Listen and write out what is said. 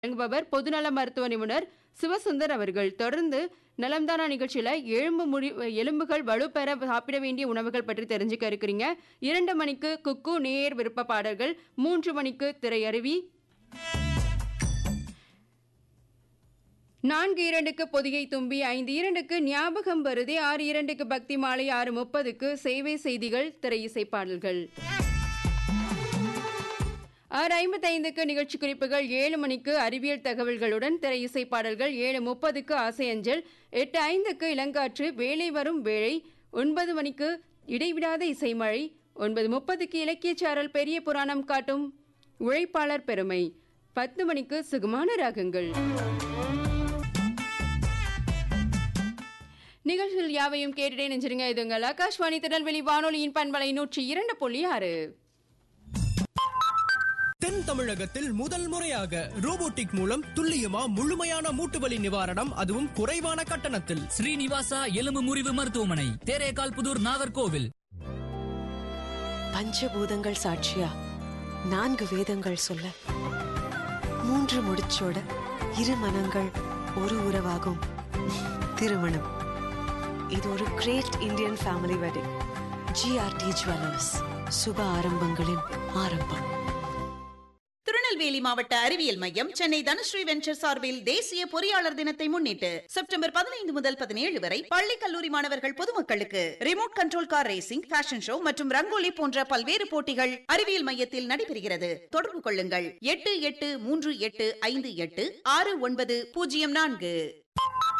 வழங்குபவர் பொதுநல மருத்துவ நிபுணர் சிவசுந்தர் அவர்கள் தொடர்ந்து நலம்தானா நிகழ்ச்சியில எலும்பு முடி எலும்புகள் வலுப்பெற சாப்பிட வேண்டிய உணவுகள் பற்றி தெரிஞ்சுக்க இருக்கிறீங்க இரண்டு மணிக்கு குக்கு நேர் விருப்ப பாடல்கள் மூன்று மணிக்கு திரையருவி நான்கு இரண்டுக்கு பொதிகை தும்பி ஐந்து இரண்டுக்கு ஞாபகம் வருதே ஆறு இரண்டுக்கு பக்தி மாலை ஆறு முப்பதுக்கு சேவை செய்திகள் திரை இசை பாடல்கள் ஆறு ஐம்பத்தைந்துக்கு நிகழ்ச்சி குறிப்புகள் ஏழு மணிக்கு அறிவியல் தகவல்களுடன் திரை இசை பாடல்கள் ஏழு முப்பதுக்கு ஆசையஞ்சல் எட்டு ஐந்துக்கு இளங்காற்று வேலை வரும் வேளை ஒன்பது மணிக்கு இடைவிடாத இசைமழை ஒன்பது முப்பதுக்கு இலக்கியச் சாரல் பெரிய புராணம் காட்டும் உழைப்பாளர் பெருமை பத்து மணிக்கு சுகமான ராகங்கள் நிகழ்ச்சிகள் யாவையும் கேட்டுட்டே நெஞ்சிருங்க இது உங்கள் ஆகாஷ்வாணி திருநெல்வேலி வானொலியின் பண்பலை நூற்றி இரண்டு புள்ளி ஆறு தென் தமிழகத்தில் முதல் முறையாக ரோபோட்டிக் மூலம் துல்லியமா முழுமையான மூட்டுவலி நிவாரணம் அதுவும் குறைவான கட்டணத்தில் ஸ்ரீனிவாசா எலும்பு முறிவு மருத்துவமனை தேரேகால் புதூர் நாகர்கோவில் பஞ்சபூதங்கள் சாட்சியா நான்கு வேதங்கள் சொல்ல மூன்று முடிச்சோட இரு மனங்கள் ஒரு உறவாகும் திருமணம் இது ஒரு great Indian family wedding GRT jewellers சுப ஆரம்பங்களின் ஆரம்பம் திருநெல்வேலி மாவட்ட அறிவியல் மையம் சென்னை தனுஸ்ரீ வெஞ்சர் சார்பில் தேசிய பொறியாளர் தினத்தை முன்னிட்டு செப்டம்பர் பதினைந்து முதல் பதினேழு வரை பள்ளி கல்லூரி மாணவர்கள் பொதுமக்களுக்கு remote control car racing fashion show மற்றும் ரங்கோலி போன்ற பல்வேறு போட்டிகள் அறிவியல் மையத்தில் நடைபெறுகிறது தொடர்பு கொள்ளுங்கள் எட்டு எட்டு மூன்று எட்டு ஐந்து எட்டு ஆறு ஒன்பது பூஜ்ஜியம் நான்கு